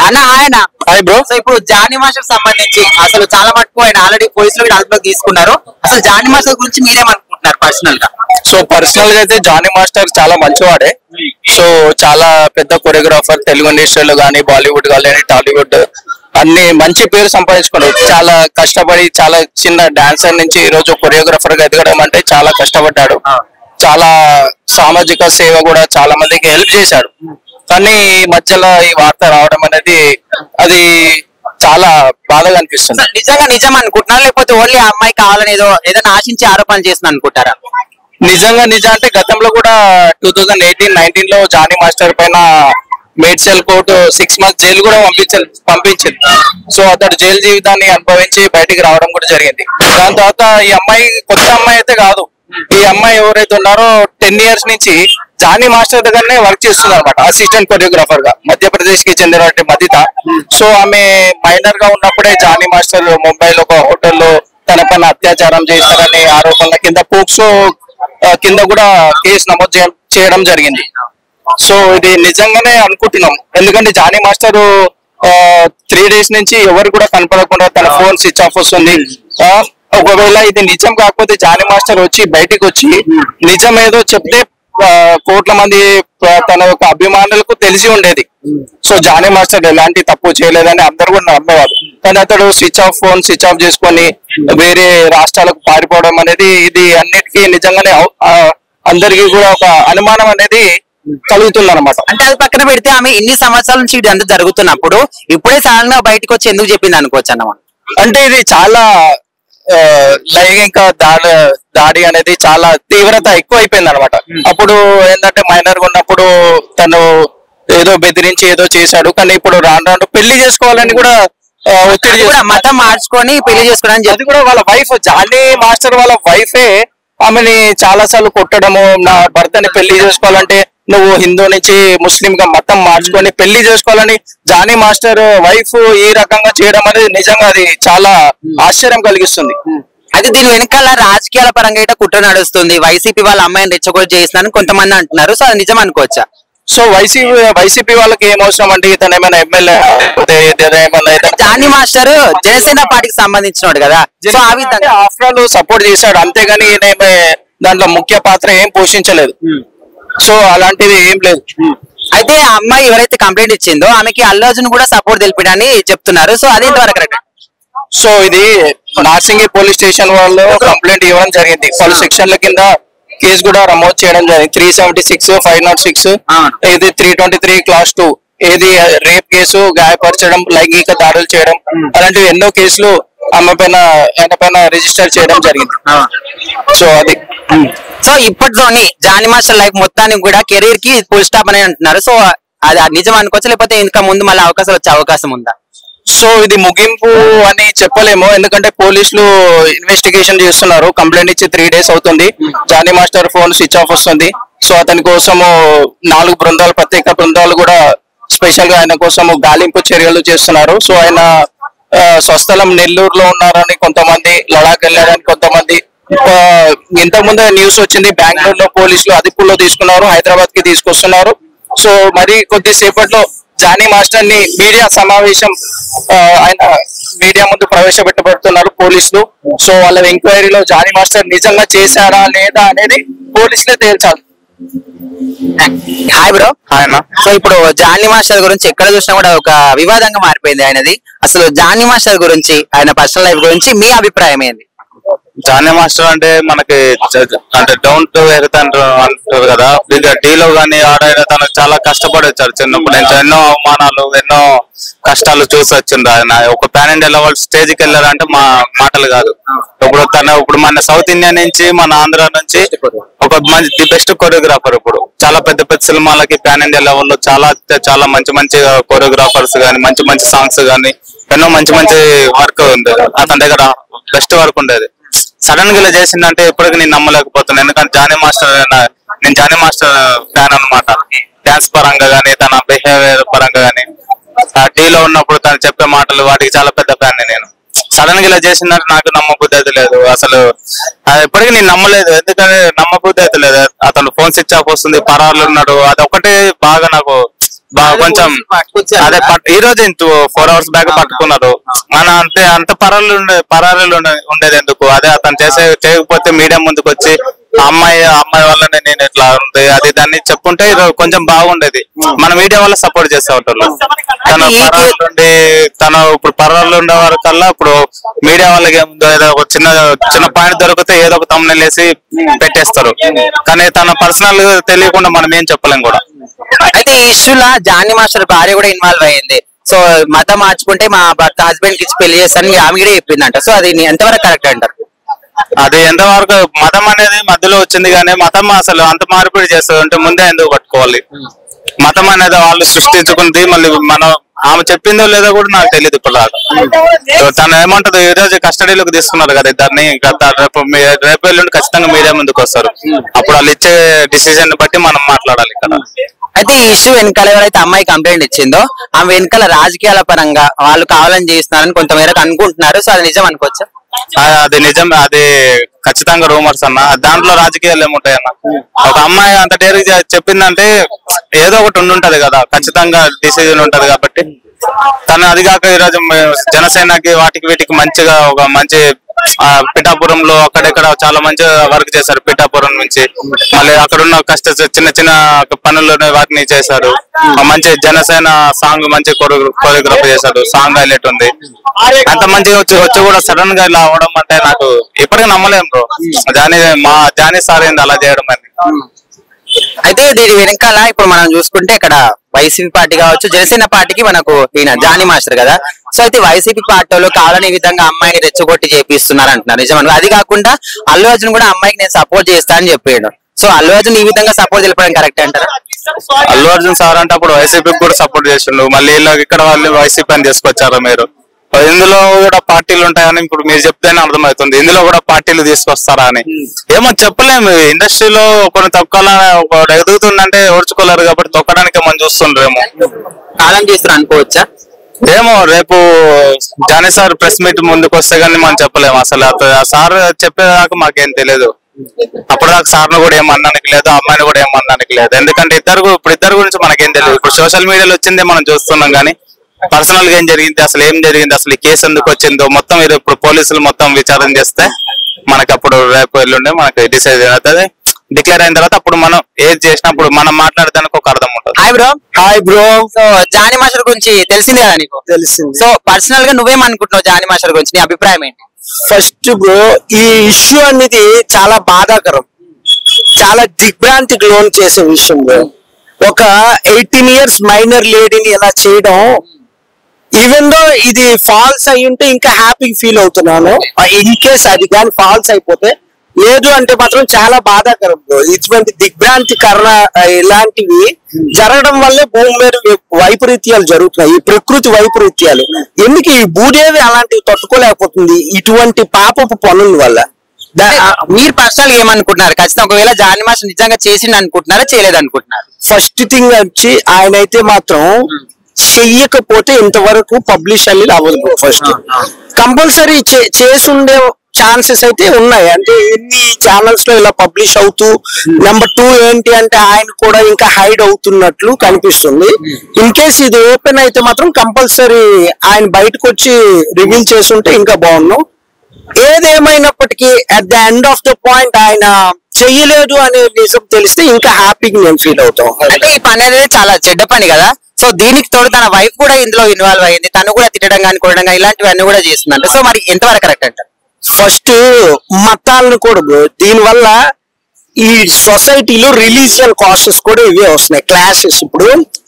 అన్న ఆయన hi bro so ఇప్పుడు జానీ మాస్టర్ సంబంధించి అసలు చాలా మటుకు ఆయన ఆల్రెడీ పోలీసులు కూడా అదుపులోకి తీసుకున్నారు అసలు జానీ మాస్టర్ గురించి మీరేమనుకుంటున్నారు పర్సనల్ గా సో పర్సనల్ గా అయితే జానీ మాస్టర్ చాలా మంచివాడే సో చాలా పెద్ద కొరియోగ్రాఫర్ తెలుగు ఇండస్ట్రీలో కానీ బాలీవుడ్ కానీ టాలీవుడ్ అన్ని మంచి పేరు సంపాదించుకున్నాడు చాలా కష్టపడి చాలా చిన్న డాన్సర్ నుంచి ఈ రోజు కొరియోగ్రాఫర్ గా ఎదగడం అంటే చాలా కష్టపడ్డాడు చాలా సామాజిక సేవ కూడా చాలా మందికి హెల్ప్ చేశాడు కానీ ఈ మధ్యలో ఈ వార్త రావడం అనేది అది చాలా బాధగా అనిపిస్తుంది అసలు నిజంగా నిజం అనుకుంటున్నారా లేకపోతే ఓన్లీ ఆ అమ్మాయి కావాలని ఏదో ఏదైనా ఆశించి ఆరోపణ చేసిన అనుకుంటారా నిజంగా నిజం అంటే గతంలో కూడా టూ థౌజండ్ ఎయిటీన్ నైన్టీన్ లో జానీ మాస్టర్ పైన Medchal court six months jail కూడా పంపించారు పంపించింది సో అతడు జైలు జీవితాన్ని అనుభవించి బయటికి రావడం కూడా జరిగింది దాని తర్వాత ఈ అమ్మాయి కొత్త అమ్మాయి అయితే కాదు ఈ అమ్మాయి ఎవరైతే ఉన్నారో టెన్ ఇయర్స్ నుంచి జానీ మాస్టర్ దగ్గరనే వర్క్ చేస్తుంది అనమాట అసిస్టెంట్ కొరియోగ్రాఫర్ గా మధ్యప్రదేశ్ కి చెందినటువంటి మదిత సో ఆమె మైనర్ గా ఉన్నప్పుడే జానీ మాస్టర్ ముంబైలో ఒక హోటల్లో తన పైన అత్యాచారం చేశారనే ఆరోపణల కింద పోక్సో ఆ, కింద కూడా కేసు నమోదు చేయ- చేయడం జరిగింది సో ఇది నిజంగానే అనుకుంటున్నాం ఎందుకంటే జానీ మాస్టర్ త్రీ డేస్ నుంచి ఎవరు కూడా కనపడకుండా తన ఫోన్ స్విచ్ ఆఫ్ వస్తుంది ఆ, ఒకవేళ ఇది నిజం కాకపోతే జానీ మాస్టర్ వచ్చి బయటికి వచ్చి నిజం ఏదో చెప్తే ఆ, కోట్ల మంది ఆ, తన యొక్క అభిమానులకు తెలిసి ఉండేది సో జానీ మాస్టర్ ఎలాంటి తప్పు చేయలేదని అందరు కూడా నమ్మేవారు కానీ అతడు switch off phone switch off చేసుకొని వేరే రాష్ట్రాలకు పారిపోవడం అనేది ఇది అన్నిటికీ నిజంగానే అవ- ఆ, అందరికీ కూడా ఒక అనుమానం అనేది కలుగుతుంది అనమాట అంటే అది పక్కన పెడితే ఆమె ఇన్ని సంవత్సరాల నుంచి ఇది అంతా జరుగుతున్నప్పుడు ఇప్పుడే సడన్ గా బయటకు వచ్చి ఎందుకు చెప్పింది అనుకోవచ్చు అన్నమాట అంటే ఇది చాలా ఆ, లైంగిక దాడి దాడి అనేది చాలా తీవ్రత ఎక్కువ అయిపోయింది అనమాట అప్పుడు ఏంటంటే మైనర్ ఉన్నప్పుడు తను ఏదో బెదిరించి ఏదో చేశాడు కానీ ఇప్పుడు రాను రాను పెళ్లి చేసుకోవాలని కూడా ఆ, ఒత్తిడి అది కూడా చేస్తున్నాడు. మతం మార్చుకొని పెళ్లి చేసుకోవడానికి అది కూడా వాళ్ళ వైఫ్ జానీ మాస్టర్ వాళ్ళ వైఫే ఆమెని చాలా సార్లు కొట్టడము నా భర్తని పెళ్లి చేసుకోవాలంటే నువ్వు హిందూ నుంచి ముస్లిం గా మతం మార్చుకొని పెళ్లి చేసుకోవాలని జానీ మాస్టర్ వైఫ్ ఈ రకంగా చేయడం అనేది నిజంగా అది చాలా ఆశ్చర్యం కలిగిస్తుంది అయితే దీని వెనకాల రాజకీయాల పరంగా అయితే కుట్ర నడుస్తుంది వైసీపీ వాళ్ళ అమ్మాయిని రెచ్చగొట్టి చేసినారని కొంతమంది అంటున్నారు సో అది నిజం అనుకోవచ్చా సో వైసీపీ వైసీపీ వాళ్ళకి ఏం అవసరం అంటే ఇతను ఏమైనా ఎమ్మెల్యే లేకపోతే ఇతను ఏమైనా ఇతను జానీ మాస్టర్ జనసేన పార్టీకి సంబంధించినోడు కదా సో ఆ విధంగా ఆఫ్టర్ ఆల్ సపోర్ట్ చేశాడు అంతేగాని ఈయన ఏమే దాంట్లో ముఖ్య పాత్ర ఏం పోషించలేదు సో అలాంటిది ఏం లేదు అయితే ఆ అమ్మాయి ఎవరైతే కంప్లైంట్ ఇచ్చిందో ఆమెకి అల్లు అర్జున్ కూడా సపోర్ట్ తెలిపిడని చెప్తున్నారు సో అది ఎంతవరకు కరెక్ట్ సో ఇది నార్సింగి పోలీస్ స్టేషన్ వాళ్ళు కంప్లైంట్ ఇవ్వడం జరిగింది పలు సెక్షన్ల కింద కేసు కూడా నమోదు చేయడం జరిగింది three seventy six five not six అవును. ఇది three twenty three class two ఏది రేప్ కేసు గాయపరచడం లైంగిక దాడులు చేయడం అలాంటివి ఎన్నో కేసులు ఆమె పైన ఆయన పైన రిజిస్టర్ చేయడం జరిగింది సో అది సో ఇప్పటితోని జానీ మాస్టర్ లైఫ్ మొత్తానికి కూడా కెరీర్ కి ఫుల్ స్టాప్ అని అంటున్నారు సో అది అది నిజం అనుకోవచ్చు లేకపోతే ఇంకా ముందు మళ్ళీ అవకాశాలు వచ్చే అవకాశం ఉందా సో ఇది ముగింపు అని చెప్పలేము ఎందుకంటే పోలీసులు ఇన్వెస్టిగేషన్ చేస్తున్నారు కంప్లైంట్ ఇచ్చి త్రీ డేస్ అవుతుంది Jani master phone switch off వస్తుంది సో అతని కోసము నాలుగు బృందాలు ప్రత్యేక బృందాలు కూడా స్పెషల్ గా ఆయన కోసము గాలింపు చర్యలు చేస్తున్నారు సో ఆయన ఆ, స్వస్థలం నెల్లూరులో ఉన్నారని కొంతమంది లడాక్ వెళ్ళారని కొంతమంది ఆ, ఇంతకు ముందే న్యూస్ వచ్చింది బెంగళూరులో పోలీసులు అదుపులో తీసుకున్నారు హైదరాబాద్ కి తీసుకొస్తున్నారు సో మరి కొద్దిసేపట్లో జానీ మాస్టర్ ని మీడియా సమావేశం ఆ, ఆయన మీడియా ముందు ప్రవేశపెట్టబడుతున్నారు పోలీసులు సో వాళ్ళ ఎంక్వైరీలో జానీ మాస్టర్ నిజంగా చేశారా లేదా అనేది పోలీసులే తేల్చాలి హాయ్ బ్రో ఆయన సో ఇప్పుడు జానీ మాస్టర్ గురించి ఎక్కడ చూసినా కూడా ఒక వివాదంగా మారిపోయింది ఆయనది అసలు జానీ మాస్టర్ గురించి ఆయన పర్సనల్ లైఫ్ గురించి మీ అభిప్రాయం ఏంది జానీ మాస్టర్ అంటే మనకి జ- అంటే డౌన్ టు ఎర్త్ అంటారు కదా ఇక టీలో కానీ ఆడ ఈడ తను చాలా కష్టపడి వచ్చాడు చిన్నప్పటి నుంచి ఎన్నో అవమానాలు ఎన్నో కష్టాలు చూసి వచ్చిండ్రు ఆయన ఒక పాన్ ఇండియా లెవెల్ స్టేజ్ కి వెళ్ళారంటే మా మాటలు కాదు ఇప్పుడు తను ఇప్పుడు మన సౌత్ ఇండియా నుంచి మన ఆంధ్ర నుంచి ఒక మంచి ది బెస్ట్ కొరియోగ్రాఫర్ ఇప్పుడు చాలా పెద్ద పెద్ద సినిమాలకి పాన్ ఇండియా లెవెల్లో చాలా చాలా మంచి మంచి కొరియోగ్రాఫర్స్ కానీ మంచి మంచి సాంగ్స్ కానీ ఎన్నో మంచి మంచి వర్క్ ఉంది అతని దగ్గర బెస్ట్ వర్క్ ఉండేది సడన్ గా ఇలా చేసిందంటే ఇప్పటికి నేను నమ్మలేకపోతున్నాను ఎందుకంటే జానీ మాస్టర్ నా- నేను జానీ మాస్టర్ ఫ్యాన్ అన్నమాట డాన్స్ పరంగా గానీ తన బిహేవియర్ పరంగా గానీ ఆ టీలో ఉన్నప్పుడు తను చెప్పే మాటలు వాటికి చాలా పెద్ద ఫ్యాన్ నేను సడన్ గా ఇలా చేసిందంటే నాకు నమ్మబుద్ధి అయితే లేదు అసలు అది ఇప్పటికీ నేను నమ్మలేదు ఎందుకంటే నమ్మబుద్ధి అయితే లేదు అతను ఫోన్ స్విచ్ ఆఫ్ వస్తుంది పరాలు ఉన్నాడు అది ఒకటే బాగా నాకు బాగా కొంచెం పట్టుకొచ్చారు అదే కదా? పట్- ఈ రోజు ఇంత ఫోర్ అవర్స్ బ్యాక్ పట్టుకున్నారు మన అంటే అంత పరాలు ఉండే పరాలు ఉండే- ఉండేది ఎందుకు అదే అతను చేసే చేయకపోతే మీడియా ముందుకు వచ్చి ఆ అమ్మాయి ఆ అమ్మాయి వల్లనే నేను ఇట్లా ఉంది అది దాన్ని చెప్పుంటే ఇది కొంచెం బాగుండేది మన మీడియా వల్ల సపోర్ట్ చేసే వాళ్ళు తన అయితే ఈ కే- పరాలు ఉండి తను ఇప్పుడు పరాలు ఉండే వరకల్లా ఇప్పుడు మీడియా వాళ్ళకి ఏముందో ఏదో ఒక చిన్న చిన్న పాయింట్ దొరికితే ఏదో ఒక తమ్ముని వేసి పెట్టేస్తారు కానీ తన పర్సనల్ తెలియకుండా మనం ఏం చెప్పలేం కూడా అయితే ఈ ఇష్యూలా జానీ మాస్టర్ భార్య కూడా ఇన్వాల్వ్ అయ్యింది సో మతం మార్చుకుంటే మా భర్త హస్బెండ్ కి ఇచ్చి పెళ్లి చేస్తానని ఆమె కూడా చెప్పిందంట సో అది నీ ఎంతవరకు కరెక్ట్ అంటారు అది ఎంతవరకు మతం అనేది మధ్యలో వచ్చింది కానీ మతం అసలు అంత మార్పిడి చేస్తుంది అంటే ముందే ఎందుకు పట్టుకోవాలి మతం అనేది వాళ్ళు సృష్టించుకుంది మళ్ళీ మనం ఆమె చెప్పిందో లేదో కూడా నాకు తెలియదు ఇప్పుడు దాకా సో తను ఏమంటది ఈ రోజు కస్టడీలోకి తీసుకున్నారు కదా ఇద్దరిని ఇంకా త- రేపు మీ- రేపు ఎల్లుండి ఖచ్చితంగా మీడియా ముందుకు వస్తారు అప్పుడు వాళ్ళు ఇచ్చే డిసిజన్ బట్టి మనం మాట్లాడాలి ఇక్కడ అయితే ఈ ఇష్యూ వెనకాల ఎవరైతే అమ్మాయి కంప్లైంట్ ఇచ్చిందో ఆమె వెనకాల రాజకీయాల పరంగా వాళ్ళు కావాలని చేస్తున్నారని కొంతమేరకు అనుకుంటున్నారు సో అది నిజం అనుకోవచ్చా ఆ, అది నిజం అది ఖచ్చితంగా రూమర్స్ అన్న దాంట్లో రాజకీయాలు ఏముంటాయి అన్న ఒక అమ్మాయి అంత డేర్ చెప్పిందంటే ఏదో ఒకటి ఉండుంటది కదా ఖచ్చితంగా డిసిజన్ ఉంటది కాబట్టి తను అది కాక ఈరోజు మ- జనసేనకి వాటికి వీటికి మంచిగా ఒక మంచి ఆ, పిఠాపురంలో అక్కడెక్కడ చాలా మంచిగా వర్క్ చేశారు పిఠాపురం నుంచి మళ్ళీ అక్కడ ఉన్న కష్ట చిన్న చిన్న పనులు వాటిని చేశారు ఆ మంచి జనసేన సాంగ్ మంచి కొరియోగ్రఫీ చేశాడు సాంగ్ హైలైట్ ఉంది అంత మంచిగా వచ్చి వచ్చి కూడా సడన్ గా ఇలా అవడం అంటే నాకు ఇప్పటికీ నమ్మలేం బ్రో జానీ మా జానీ సార్ ఏంది అలా చేయడం అని అయితే దీని వెనకాల ఇప్పుడు మనం చూసుకుంటే ఇక్కడ వైసీపీ పార్టీ కావచ్చు జనసేన పార్టీకి మనకు ఈయన జానీ మాస్టర్ కదా సో అయితే వైసీపీ పార్టీ వాళ్ళు కావాలని ఈ విధంగా అమ్మాయిని రెచ్చగొట్టి చేపిస్తున్నారు అంటున్నారు నిజమను అది కాకుండా అల్లు అర్జున్ కూడా అమ్మాయికి నేను సపోర్ట్ చేస్తా అని చెప్పాడు సో అల్లు అర్జున్ ఈ విధంగా సపోర్ట్ తెలపడం కరెక్ట్ అంటారా అల్లు అర్జున్ సార్ అంటే అప్పుడు వైసీపీకి కూడా సపోర్ట్ చేసిండు మళ్ళీ వీళ్ళకి ఇక్కడ వాళ్ళు వైసీపీ అని తీసుకొచ్చారు మీరు ఇందులో కూడా పార్టీలు ఉంటాయని ఇప్పుడు మీరు చెప్తేనే అర్థమవుతుంది ఇందులో కూడా పార్టీలు తీసుకొస్తారా అని ఏమో చెప్పలేము ఇండస్ట్రీలో కొన్ని తొక్కాలని ఒకడు ఎదుగుతుందంటే ఓర్చుకోలేరు కాబట్టి తొక్కడానికి మనం చూస్తుండ్రేమో కాలం చేస్తారు అనుకోవచ్చా ఏమో రేపు జానీ సార్ ప్రెస్ మీట్ ముందుకు వస్తే కానీ మనం చెప్పలేము అసలు అత- ఆ సార్ చెప్పేదాకా మాకేం తెలియదు అప్పుడు దాకా సార్ను కూడా ఏం అనడానికి లేదు ఆ అమ్మాయిని కూడా ఏం అనడానికి లేదు ఎందుకంటే ఇద్దరు గు- ఇప్పుడు ఇద్దరు గురించి మనకేం తెలియదు ఇప్పుడు సోషల్ మీడియాలో వచ్చిందే మనం చూస్తున్నాం కానీ పర్సనల్ గా ఏం జరిగింది అసలు ఏం జరిగింది అసలు ఈ కేసు ఎందుకు వచ్చిందో మొత్తం ఇది ఇప్పుడు పోలీసులు మొత్తం విచారణ చేస్తే మనకి అప్పుడు రేపు ఎల్లుండి మనకి డిసైడ్ అవుతుంది డిక్లేర్ అయిన తర్వాత అప్పుడు మనం ఏది చేసినప్పుడు మనం మాట్లాడడానికి ఒక అర్థం ఉంటుంది hi bro hi bro so Jani master గురించి తెలిసింది కదా నీకు తెలిసింది సో పర్సనల్ గా నువ్వేమనుకుంటున్నావు జానీ మాస్టర్ గురించి నీ అభిప్రాయం ఏంటి ఫస్ట్ బ్రో ఈ ఇష్యూ అనేది చాలా బాధాకరం చాలా దిగ్భ్రాంతికి లోన్ చేసే విషయం బ్రో ఒక ఎయిటీన్ ఇయర్స్ మైనర్ లేడీని ఇలా చేయడం ఈవెన్ దో ఇది ఫాల్స్ అయి ఉంటే ఇంకా హ్యాపీ ఫీల్ అవుతున్నాను ఇన్ కేస్ అది కానీ ఫాల్స్ అయిపోతే లేదు అంటే మాత్రం చాలా బాధాకరం బ్రో ఇటువంటి దిగ్భ్రాంతికరణ ఆ, ఇలాంటివి జరగడం వల్లే భూమి మీద వైపరీత్యాలు జరుగుతున్నాయి ఈ ప్రకృతి వైపరీత్యాలు ఎందుకు ఈ భూదేవి అలాంటివి తట్టుకోలేకపోతుంది ఇటువంటి పాపపు పనుల వల్ల దా- ఆ, మీరు పర్సనల్ ఏమనుకుంటున్నారు ఖచ్చితంగా ఒకవేళ జానీ మాస్టర్ నిజంగా చేసిండు అనుకుంటున్నారా చేయలేదు అనుకుంటున్నారు ఫస్ట్ థింగ్ వచ్చి ఆయన అయితే మాత్రం చెయ్యకపోతే ఇంతవరకు పబ్లిష్ అనేది అవ్వదు ఫస్ట్ కంపల్సరీ చేసి ఉండే ఛాన్సెస్ అయితే ఉన్నాయి అంటే ఎన్ని ఛానల్స్ లో ఇలా పబ్లిష్ అవుతూ నెంబర్ టూ ఏంటి అంటే ఆయన కూడా ఇంకా హైడ్ అవుతున్నట్లు కనిపిస్తుంది ఇన్ కేస్ ఇది ఓపెన్ అయితే మాత్రం కంపల్సరీ ఆయన బయటకు వచ్చి రివీల్ చేసుంటే ఇంకా బాగుండు ఏదేమైనప్పటికీ at the end of the point ఆయన చెయ్యలేదు అనే నిజం తెలిస్తే ఇంకా హ్యాపీగా నేను ఫీల్ అవుతాం అంటే ఈ పని అనేది చాలా చెడ్డ పని కదా సో దీనికి తోడు తన వైఫ్ కూడా ఇందులో ఇన్వాల్వ్ అయ్యింది తను కూడా తిట్టడం కానీ కొట్టడం కానీ ఇలాంటివన్నీ కూడా చేస్తుందంట సో మరి ఎంతవరకు కరెక్ట్ అంటారు ఫస్ట్ మతాలను కూడా bro. దీనివల్ల ఈ సొసైటీలో రిలీజియన్ కాసెస్ కూడా ఇవే వస్తున్నాయి క్లాసెస్ ఇప్పుడు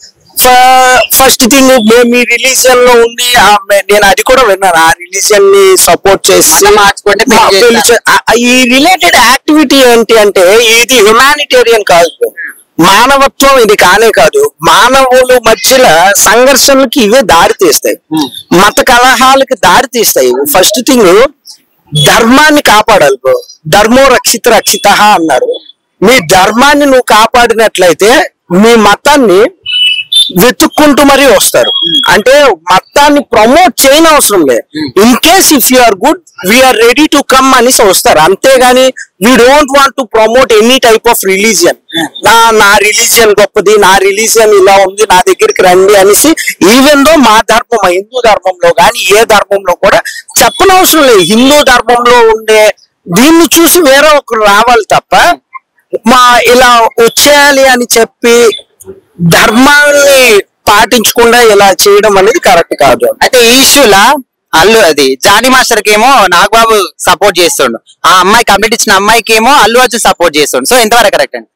ఫస్ట్ థింగ్ మేము ఈ రిలీజియన్ లో ఉండి ఆ, మే- నేను అది కూడా విన్నాను ఆ రిలీజియన్ ని సపోర్ట్ చేసి మతం మార్చుకుంటే పెళ్లి మా పెళ్లి చేస్తారు. చే- ఆ- ఈ రిలేటెడ్ యాక్టివిటీ ఏంటి అంటే ఇది హ్యుమానిటేరియన్ కాదు bro. మానవత్వం ఇది కానే కాదు మానవుల మధ్యలో సంఘర్షణలకి ఇవే దారి తీస్తాయి మత కలహాలకి దారి తీస్తాయి ఫస్ట్ థింగ్ ధర్మాన్ని కాపాడాలి బ్రో ధర్మో రక్షిత రక్షిత అన్నారు మీ ధర్మాన్ని నువ్వు కాపాడినట్లయితే మీ మతాన్ని వెతుక్కుంటూ మరీ వస్తారు అంటే మతాన్ని ప్రమోట్ చేయని అవసరం లేదు in case if you are good we are ready to come అనేసి వస్తారు అంతేగాని we don't want to promote any type of religion నా నా రిలీజియన్ గొప్పది నా రిలీజియన్ ఇలా ఉంది నా దగ్గరికి రండి అనేసి ఈవెన్ దో మా ధర్మం హిందూ ధర్మంలో కానీ ఏ ధర్మంలో కూడా చెప్పనవసరం లేదు హిందూ ధర్మంలో ఉండే దీన్ని చూసి వేరే ఒకరు రావాలి తప్ప మా ఇలా వచ్చేయాలి అని చెప్పి ధర్మాన్ని పాటించకుండా ఇలా చేయడం అనేది కరెక్ట్ కాదు అయితే ఈ ఇష్యూలా అల్లు అది జానీ మాస్టర్ కి ఏమో నాగబాబు సపోర్ట్ చేస్తుండు ఆ అమ్మాయి కంప్లీట్ ఇచ్చిన అమ్మాయికి ఏమో అల్లు అర్జున్ సపోర్ట్ చేస్తుండు సో ఎంతవరకు కరెక్ట్ అండి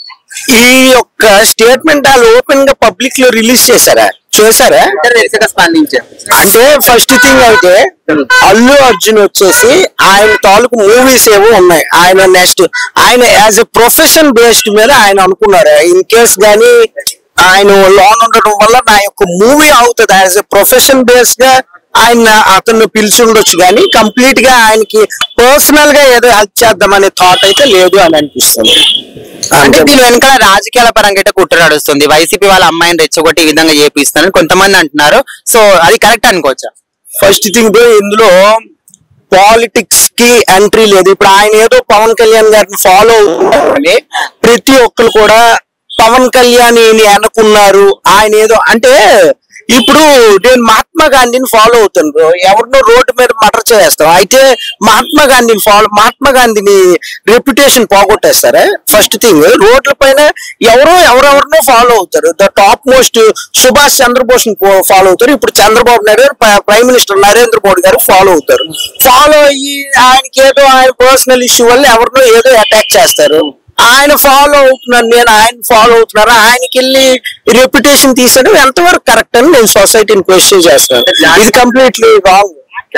ఈ యొక్క స్టేట్మెంట్ వాళ్ళు ఓపెన్ గా పబ్లిక్ లో రిలీజ్ చేశారా చేశారా స్పందించారు అంటే ఫస్ట్ థింగ్ అయితే అల్లు అర్జున్ వచ్చేసి ఆయన తాలూకు మూవీస్ ఏవో ఉన్నాయి ఆయన నెక్స్ట్ ఆయన యాజ్ ఎ ప్రొఫెషన్ బేస్డ్ మీద ఆయన అనుకున్నారు ఇన్ కేస్ గానీ ఆయన లోన్ ఉండడం వల్ల నా యొక్క మూవీ అవుతుంది యాజ్ ఎ ప్రొఫెషన్ బేస్ గా ఆయన అతను పిలిచి ఉండొచ్చు కానీ కంప్లీట్ గా ఆయనకి పర్సనల్ గా ఏదో హెల్ప్ చేద్దామనే థాట్ అయితే లేదు అని అనిపిస్తుంది అంటే అంటే దీని వెనకాల రాజకీయాల పరంగా అయితే కుట్ర నడుస్తుంది వైసీపీ వాళ్ళ అమ్మాయిని రెచ్చగొట్టి ఈ విధంగా చేపిస్తారని కొంతమంది అంటున్నారు సో అది కరెక్ట్ అనుకోవచ్చా ఫస్ట్ థింగ్ ఇందులో పాలిటిక్స్ కి ఎంట్రీ లేదు ఇప్పుడు ఆయన ఏదో పవన్ కళ్యాణ్ గారిని ఫాలో అవుతున్నారని ప్రతి ఒక్కరు కూడా పవన్ కళ్యాణ్ అనుకున్నారు ఆయన ఏదో అంటే ఇప్పుడు నేను మహాత్మా గాంధీని ఫాలో అవుతాను ఎవరినో రోడ్డు మీద మటర్ చేస్తాం అయితే మహాత్మా గాంధీని ఫాలో మహాత్మా గాంధీని రెప్యుటేషన్ పోగొట్టేస్తారా ఫస్ట్ థింగ్ రోడ్ల పైన ఎవరో ఎవరెవరినో ఫాలో అవుతారు the top most Subhash Chandra Bose follow అవుతారు ఇప్పుడు చంద్రబాబు నాయుడు గారు ప్ర- ప్రైమ్ మినిస్టర్ నరేంద్ర మోడీ గారు ఫాలో అవుతారు ఫాలో అయ్యి ఆయనకి ఏదో ఆయన పర్సనల్ ఇష్యూ వల్ల ఎవరినో ఏదో అటాక్ చేస్తారు ఆయన ఫాలో అవుతున్నాను నేను ఆయన ఫాలో అవుతున్నారు ఆయనకి వెళ్ళి రెప్యుటేషన్ తీసడం ఎంతవరకు కరెక్ట్ అని నేను సొసైటీని క్వశ్చన్ చేస్తాను ఇది కంప్లీట్లీ రాంగ్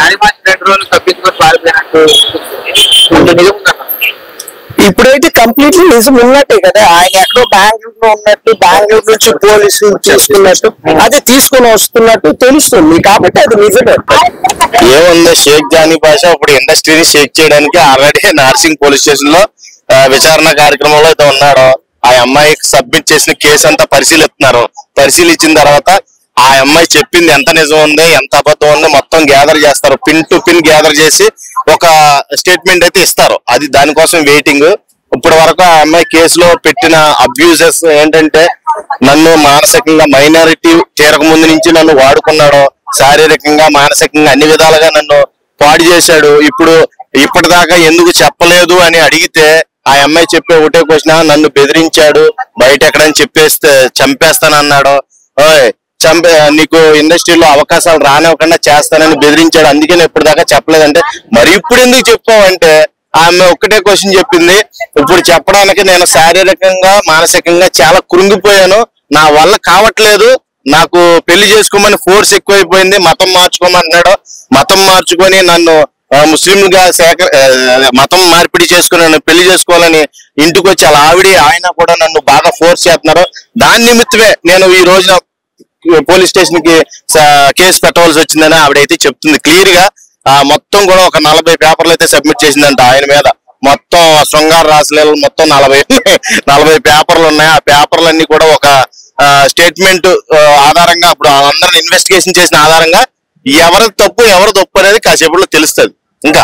ఇప్పుడైతే కంప్లీట్లీ నిజం ఉన్నట్టే కదా ఆయన ఎక్కడో బెంగళూరు లో ఉన్నట్టు బెంగళూరు నుంచి పోలీసులు తీసుకున్నట్టు అదే తీసుకొని వస్తున్నట్టు తెలుస్తుంది కాబట్టి అది నిజమే ఏముంది షేక్ జానీ భాష ఇప్పుడు ఇండస్ట్రీని షేక్ చేయడానికి ఆల్రెడీ నార్సింగ్ పోలీస్ స్టేషన్ లో ఆ, విచారణ కార్యక్రమంలో అయితే ఉన్నాడు ఆ అమ్మాయికి సబ్మిట్ చేసిన కేసు అంతా పరిశీలిస్తున్నారు పరిశీలించిన తర్వాత ఆ అమ్మాయి చెప్పింది ఎంత నిజం ఉంది ఎంత అబద్ధం ఉంది మొత్తం గ్యాదర్ చేస్తారు పిన్ టు పిన్ గ్యాదర్ చేసి ఒక స్టేట్మెంట్ అయితే ఇస్తారు అది దానికోసం వెయిటింగ్ ఇప్పటి వరకు ఆ అమ్మాయి కేసులో పెట్టిన అబ్యూజెస్ ఏంటంటే నన్ను మానసికంగా మైనారిటీ తీరక ముందు నుంచి నన్ను వాడుకున్నాడు శారీరకంగా మానసికంగా అన్ని విధాలుగా నన్ను పాడు చేశాడు ఇప్పుడు ఇప్పటిదాకా ఎందుకు చెప్పలేదు అని అడిగితే ఆ అమ్మాయి చెప్పే ఒకటే క్వశ్చన్ నన్ను బెదిరించాడు బయట ఎక్కడని చెప్పేస్తే చంపేస్తానన్నాడు ఓయ్ చంపే నీకు ఇండస్ట్రీలో అవకాశాలు రానివ్వకుండా చేస్తానని బెదిరించాడు అందుకే నేను ఇప్పటిదాకా చెప్పలేదంటే మరి ఇప్పుడు ఎందుకు చెప్పావంటే ఆమె ఒక్కటే క్వశ్చన్ చెప్పింది ఇప్పుడు చెప్పడానికి నేను శారీరకంగా మానసికంగా చాలా కృంగిపోయాను నా వల్ల కావట్లేదు నాకు పెళ్లి చేసుకోమని ఫోర్స్ ఎక్కువైపోయింది మతం మార్చుకోమన్నాడు మతం మార్చుకొని నన్ను ఆ, ముస్లింలుగా సేకర ఆ, మతం మార్పిడి చేసుకుని నన్ను పెళ్లి చేసుకోవాలని ఇంటికి వచ్చి అలా ఆవిడ ఆయన కూడా నన్ను బాగా ఫోర్స్ చేస్తున్నారు దాని నిమిత్తమే నేను ఈ రోజున పోలీస్ స్టేషన్ కి స- కేసు పెట్టవలసి వచ్చిందని ఆవిడైతే చెప్తుంది క్లియర్ గా ఆ మొత్తం కూడా ఒక నలభై పేపర్లు అయితే సబ్మిట్ చేసిందంట ఆయన మీద మొత్తం శృంగార రాసలీలు మొత్తం నలభై నలభై పేపర్లు ఉన్నాయి ఆ పేపర్లన్నీ కూడా ఒక స్టేట్మెంట్ ఆధారంగా అప్పుడు అందరిని ఇన్వెస్టిగేషన్ చేసిన ఆధారంగా ఎవరి తప్పు ఎవరి తప్పు అనేది కాసేపట్లో తెలుస్తుంది ఇంకా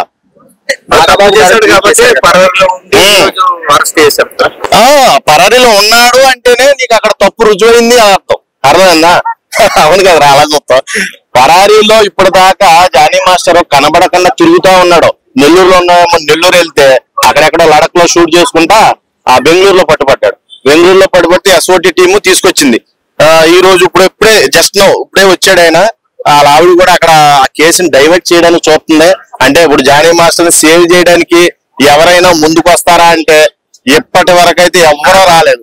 ఆ పరారీలో ఉన్నాడు అంటేనే నీకు అక్కడ తప్పు రుజువైంది అని అర్థం అర్థమైందా అవును కదా అలా చూస్తాం పరారీలో ఇప్పుడు దాకా జానీ మాస్టర్ కనబడకుండా తిరుగుతా ఉన్నాడు నెల్లూరులో ఉన్న నెల్లూరు వెళ్తే అక్కడెక్కడ లడక్ లో షూట్ చేసుకుంటా ఆ బెంగళూరులో పట్టుబడ్డాడు బెంగళూరులో పట్టుబట్టి ఎస్ఓటి టీము తీసుకొచ్చింది ఆ, ఈ రోజు ఇప్పుడు ఇప్పుడే జస్ట్ నో ఇప్పుడే వచ్చాడు ఆయన వాళ్ళ ఆవిడ కూడా అక్కడ ఆ కేసుని డైవర్ట్ చేయడానికి చూస్తుంది అంటే ఇప్పుడు జానీ మాస్టర్ సేవ్ చేయడానికి ఎవరైనా ముందుకు వస్తారా అంటే ఇప్పటి వరకు అయితే ఎవ్వరూ రాలేదు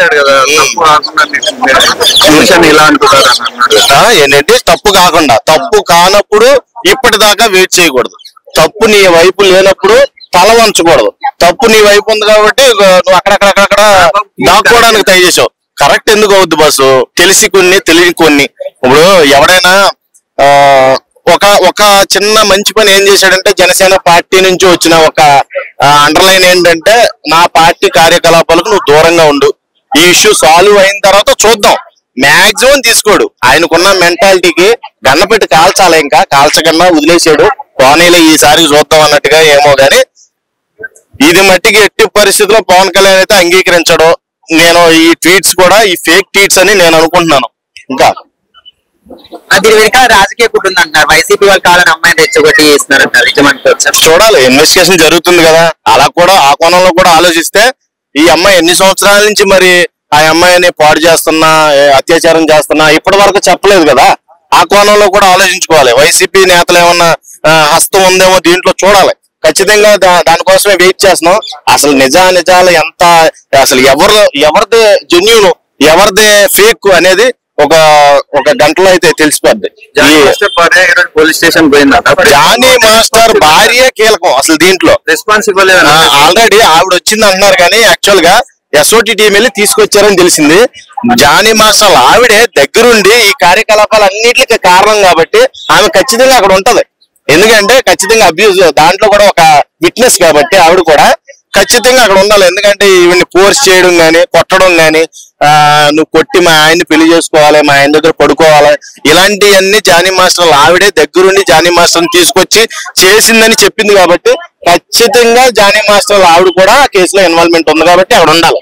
ఇలా అంటున్నారు ఆ, ఏంటంటే తప్పు కాకుండా తప్పు కానప్పుడు ఇప్పటిదాకా వెయిట్ చేయకూడదు తప్పు నీ వైపు లేనప్పుడు తల వంచకూడదు తప్పు నీ వైపు ఉంది కాబట్టి ఇగో నువ్వు అక్కడక్కడక్కడ దాక్కోవడానికి ట్రై చేసావు కరెక్ట్ ఎందుకు అవుద్ది బస్సు తెలిసి కొన్ని తెలియని కొన్ని ఇప్పుడు ఎవడైనా ఆ ఒక ఒక చిన్న మంచి పని ఏం చేశాడంటే జనసేన పార్టీ నుంచి వచ్చిన ఒక అండర్లైన్ ఏంటంటే నా పార్టీ కార్యకలాపాలకు నువ్వు దూరంగా ఉండు ఈ ఇష్యూ సాల్వ్ అయిన తర్వాత చూద్దాం మాక్సిమం తీసుకోడు ఆయనకున్న మెంటాలిటీకి గన్నపెట్టి కాల్చాలి ఇంకా కాల్చకన్నా వదిలేసాడు పోనీలే ఈసారి చూద్దాం అన్నట్టుగా ఏమో గాని ఇది మట్టికి ఎట్టి పరిస్థితుల్లో పవన్ కళ్యాణ్ అయితే అంగీకరించడు నేను ఈ ట్వీట్స్ కూడా ఈ ఫేక్ ట్వీట్స్ అని నేను అనుకుంటున్నాను ఇంకా ఆ దీని వెనకాల రాజకీయ కుటుంబం అంటున్నారు వైసీపీ వాళ్ళు కావాలని అమ్మాయిని రెచ్చగొట్టి చేస్తున్నారు అంటారు నిజమనుకోవచ్చు చూడాలి ఇన్వెస్టిగేషన్ జరుగుతుంది కదా అలా కూడా ఆ కోణంలో కూడా ఆలోచిస్తే ఈ అమ్మాయి ఎన్ని సంవత్సరాల నుంచి మరి ఆ అమ్మాయిని పాడు చేస్తున్నా ఏ, అత్యాచారం చేస్తున్నా ఇప్పటి వరకు చెప్పలేదు కదా ఆ కోణంలో కూడా ఆలోచించుకోవాలి వైసీపీ నేతలు ఏమన్నా ఆ, హస్తం ఉందేమో దీంట్లో చూడాలి ఖచ్చితంగా దా- దానికోసమే వెయిట్ చేస్తున్నాం అసలు నిజా నిజాలు ఎంత అసలు ఎవరు ఎవరిది జెన్యున్ ఎవరిది ఫేక్ అనేది ఒక ఒక గంటలో అయితే తెలిసిపోద్ది ఈ- పోలీస్ స్టేషన్ పోయిందట జానీ మాస్టర్ భార్య కీలకం అసలు దీంట్లో రెస్పాన్స్ ఇవ్వలేదు ఆల్రెడీ ఆవిడ వచ్చింది అంటున్నారు కానీ యాక్చువల్ గా ఎస్ఓటి టీం వెళ్ళి తీసుకొచ్చారని తెలిసింది జానీ మాస్టర్ ఆవిడే దగ్గరుండి ఈ కార్యకలాపాలు అన్నిటికీ కారణం కాబట్టి ఆమె ఖచ్చితంగా అక్కడ ఉంటది ఎందుకంటే ఖచ్చితంగా అబ్యూజ్ దాంట్లో కూడా ఒక విట్నెస్ కాబట్టి ఆవిడ కూడా ఖచ్చితంగా అక్కడ ఉండాలి ఎందుకంటే ఈవిని ఫోర్స్ చేయడం గాని కొట్టడం గాని ఆ నువ్వు కొట్టి మా ఆయన్ని పెళ్లి చేసుకోవాలి మా ఆయన దగ్గర పడుకోవాలి ఇలాంటివన్నీ జానీ మాస్టర్ ఆవిడే దగ్గరుండి జానీ మాస్టర్ తీసుకొచ్చి చేసిందని చెప్పింది కాబట్టి ఖచ్చితంగా జానీ మాస్టర్ ఆవిడ కూడా ఆ కేసులో ఇన్వాల్వ్మెంట్ ఉంది కాబట్టి అక్కడ ఉండాలి